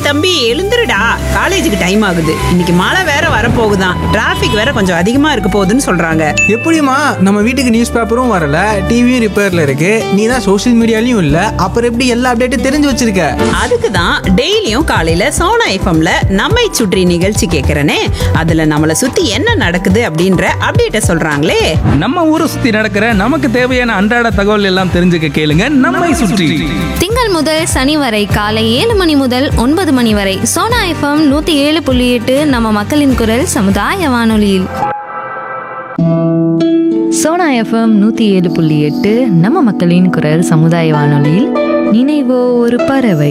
தம்பி எழுந்துருடா காலேஜுக்கு டைம் ஆகுது இன்னைக்கு மழை வேற வரப்போகுதான் டிராஃபிக் வேற கொஞ்சம் அதிகமா இருக்க போகுதுன்னு சொல்றாங்க எப்படிம்மா நம்ம வீட்டுக்கு நியூஸ் பேப்பரும் வரல டிவியும் ரிப்பேர்ல இருக்கு நீ தான் சோஷியல் மீடியாலையும் இல்ல அப்புறம் எப்படி எல்லா அப்டேட்டும் தெரிஞ்சு வச்சிருக்க அதுக்கு தான் டெய்லியும் காலையில சோனா எஃப்எம்ல நம்மை சுற்றி நிகழ்ச்சி கேட்கறனே அதுல நம்மள சுத்தி என்ன நடக்குது அப்படின்ற அப்டேட்ட சொல்றாங்களே நம்ம ஊரை சுத்தி நடக்கிற நமக்கு தேவையான அன்றாட தகவல் எல்லாம் தெரிஞ்சுக்க கேளுங்க நம்மை சுற்றி திங்கள் முதல் சனி வரை காலை ஏழு மணி முதல் ஒன்பது மணி வரை சோனா எஃப்எம் நூத்தி ஏழு புள்ளி எட்டு நம்ம மக்களின் குரல் சமுதாய வானொலியில் சோனா எஃப்எம் நூற்றி ஏழு புள்ளி எட்டு நம்ம மக்களின் குரல் சமுதாய வானொலியில் நினைவோ ஒரு பறவை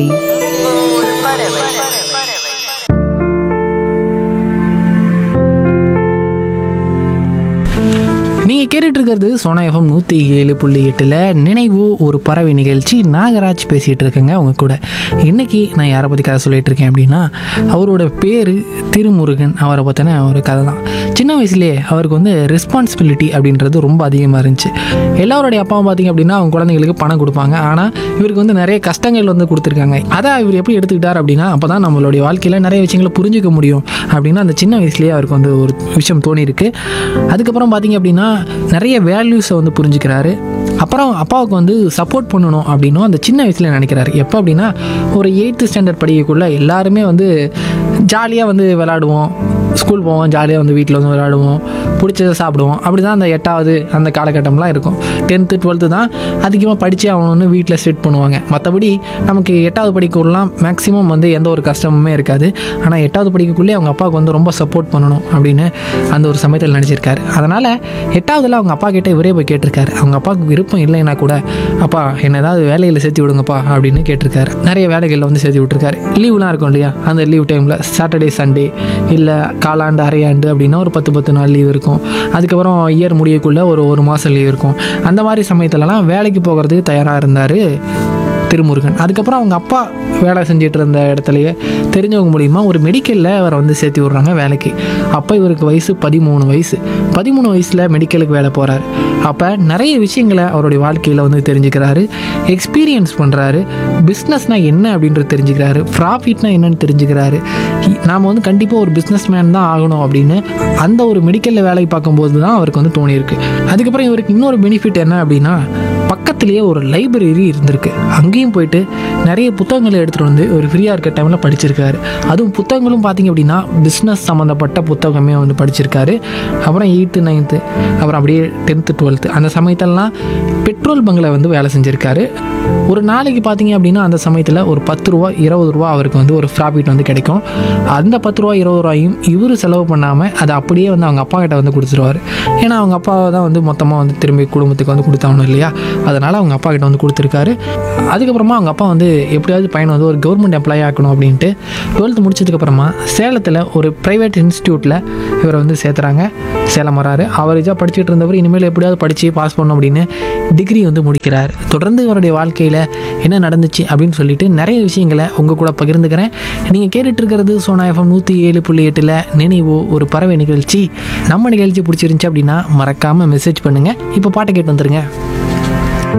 நீங்கள் கேட்டுட்டு இருக்கிறது சோனா எஃப்எம் நூற்றி ஏழு புள்ளி எட்டில் நினைவு ஒரு பறவை நிகழ்ச்சி நாகராஜ் பேசிகிட்டு இருக்கேங்க அவங்க கூட இன்னைக்கு நான் யாரை பற்றி கதை சொல்லிட்டு இருக்கேன் அப்படின்னா அவரோட பேர் திருமுருகன் அவரை பற்றின ஒரு கதை தான் சின்ன வயசுலேயே அவருக்கு வந்து ரெஸ்பான்சிபிலிட்டி அப்படின்றது ரொம்ப அதிகமாக இருந்துச்சு எல்லாருடைய அப்பாவும் பார்த்தீங்க அப்படின்னா அவங்க குழந்தைங்களுக்கு பணம் கொடுப்பாங்க ஆனால் இவருக்கு வந்து நிறைய கஷ்டங்கள் வந்து கொடுத்துருக்காங்க அதை இவர் எப்படி எடுத்துக்கிட்டார் அப்படின்னா அப்போ தான் நம்மளுடைய வாழ்க்கையில் நிறைய விஷயங்களை புரிஞ்சுக்க முடியும் அப்படின்னா அந்த சின்ன வயசுலேயே அவருக்கு வந்து ஒரு விஷயம் தோணியிருக்கு அதுக்கப்புறம் பார்த்தீங்க அப்படின்னா நிறைய வேல்யூஸை வந்து புரிஞ்சுக்கிறாரு அப்புறம் அப்பாவுக்கு வந்து சப்போர்ட் பண்ணணும் அப்படின்னும் அந்த சின்ன வயசில் நினைக்கிறாரு எப்போ அப்படின்னா ஒரு எயித்து ஸ்டாண்டர்ட் படிக்கக்குள்ள எல்லாருமே வந்து ஜாலியாக வந்து விளாடுவோம் ஸ்கூல் போவோம் ஜாலியாக வந்து வீட்டில் வந்து விளையாடுவோம் பிடிச்சதை சாப்பிடுவோம் அப்படி தான் அந்த எட்டாவது அந்த காலகட்டம்லாம் இருக்கும் டென்த்து டுவெல்த்து தான் அதிகமாக படித்தே ஆகணும்னு வீட்டில் செட் பண்ணுவாங்க மற்றபடி நமக்கு எட்டாவது படிக்கக்குள்ளலாம் மேக்ஸிமம் வந்து எந்த ஒரு கஷ்டமுமே இருக்காது ஆனால் எட்டாவது படிக்கக்குள்ளே அவங்க அப்பாவுக்கு வந்து ரொம்ப சப்போர்ட் பண்ணணும் அப்படின்னு அந்த ஒரு சமயத்தில் நினச்சிருக்காரு அதனால் எட்டாவதுல அவங்க அப்பா கிட்ட இவரே போய் கேட்டிருக்காரு அவங்க அப்பாவுக்கு விருப்பம் இல்லைன்னா கூட அப்பா என்ன ஏதாவது வேலையில் சேர்த்து விடுங்கப்பா அப்படின்னு கேட்டிருக்காரு நிறைய வேலைகளில் வந்து சேர்த்து விட்டுருக்காரு லீவுலாம் இருக்கும் இல்லையா அந்த லீவ் டைமில் சாட்டர்டே சண்டே இல்லை காலாண்டு அரையாண்டு அப்படின்னா ஒரு பத்து பத்து நாள் லீவ் இருக்கும் அதுக்கப்புறம் இயர் முடியக்குள்ளே ஒரு ஒரு மாதம் லீவ் இருக்கும் அந்த மாதிரி சமயத்துலலாம் வேலைக்கு போகிறதுக்கு தயாராக இருந்தார் திருமுருகன் அதுக்கப்புறம் அவங்க அப்பா வேலை செஞ்சுட்டு இருந்த இடத்துலையே தெரிஞ்சவங்க மூலிமா ஒரு மெடிக்கலில் அவரை வந்து சேர்த்து விட்றாங்க வேலைக்கு அப்போ இவருக்கு வயசு பதிமூணு வயசு பதிமூணு வயசில் மெடிக்கலுக்கு வேலை போகிறாரு அப்போ நிறைய விஷயங்களை அவருடைய வாழ்க்கையில் வந்து தெரிஞ்சுக்கிறாரு எக்ஸ்பீரியன்ஸ் பண்ணுறாரு பிஸ்னஸ்னால் என்ன அப்படின்றது தெரிஞ்சுக்கிறாரு ப்ராஃபிட்னா என்னன்னு தெரிஞ்சுக்கிறாரு இ- நாம வந்து கண்டிப்பாக ஒரு பிஸ்னஸ் மேன் தான் ஆகணும் அப்படின்னு அந்த ஒரு மெடிக்கலில் வேலை பார்க்கும்போது தான் அவருக்கு வந்து தோணியிருக்கு அதுக்கப்புறம் இவருக்கு இன்னொரு பெனிஃபிட் என்ன அப்படின்னா பக்கத்துலேயே ஒரு லைப்ரரி இருந்திருக்கு அங்கேயும் போயிட்டு நிறைய புத்தகங்களை எடுத்துகிட்டு வந்து ஒரு ஃப்ரீயாக இருக்க டைமில் படிச்சிருக்காரு அதுவும் புத்தகங்களும் பார்த்தீங்க அப்படின்னா பிஸ்னஸ் சம்மந்தப்பட்ட புத்தகமே வந்து படிச்சிருக்காரு அப்புறம் எயித்து நைன்த்து அப்புறம் அப்படியே டென்த்து டுவெல்த்து அந்த சமயத்திலலாம் பெட்ரோல் பங்கில் வந்து வேலை செஞ்சுருக்காரு ஒரு நாளைக்கு பார்த்தீங்க அப்படின்னா அந்த சமயத்தில் ஒரு பத்து ரூபா இருபது ரூபா அவருக்கு வந்து ஒரு ப்ராஃபிட் வந்து கிடைக்கும் அந்த பத்து ரூபா இருபது ரூபாயும் இவர் செலவு பண்ணாமல் அதை அப்படியே வந்து அவங்க அப்பா கிட்ட வந்து கொடுத்துருவாரு ஏன்னா அவங்க அப்பாவை தான் வந்து மொத்தமாக வந்து திரும்பி குடும்பத்துக்கு வந்து கொடுத்தாகணும் இல்லையா அதனால் அவங்க அப்பா கிட்ட வந்து கொடுத்துருக்காரு அதுக்கப்புறமா அவங்க அப்பா வந்து எப்படியாவது பையனை வந்து ஒரு கவர்மெண்ட் எம்ப்ளாயி ஆக்கணும் அப்படின்ட்டு டுவெல்த்து முடிச்சதுக்கப்புறமா சேலத்தில் ஒரு ப்ரைவேட் இன்ஸ்டியூட்டில் இவரை வந்து சேர்த்துறாங்க சேலம் வராரு அவரேஜாக படிச்சுட்டு இருந்தவர் இனிமேல் எப்படியாவது படித்து பாஸ் பண்ணணும் அப்படின்னு டிகிரி வந்து முடிக்கிறார் தொடர்ந்து இவருடைய வாழ்க்கையில் என்ன நடந்துச்சு அப்படின்னு சொல்லிட்டு நிறைய விஷயங்களை உங்கள் கூட பகிர்ந்துக்கிறேன் நீங்கள் கேட்டுட்டு இருக்கிறது சோனா எஃப்எம் நூற்றி ஏழு புள்ளி எட்டில் நினைவோ ஒரு பறவை நிகழ்ச்சி நம்ம நிகழ்ச்சி பிடிச்சிருந்துச்சி அப்படின்னா மறக்காமல் மெசேஜ் பண்ணுங்கள் இப்போ பாட்டை கேட்டு வந்துருங்க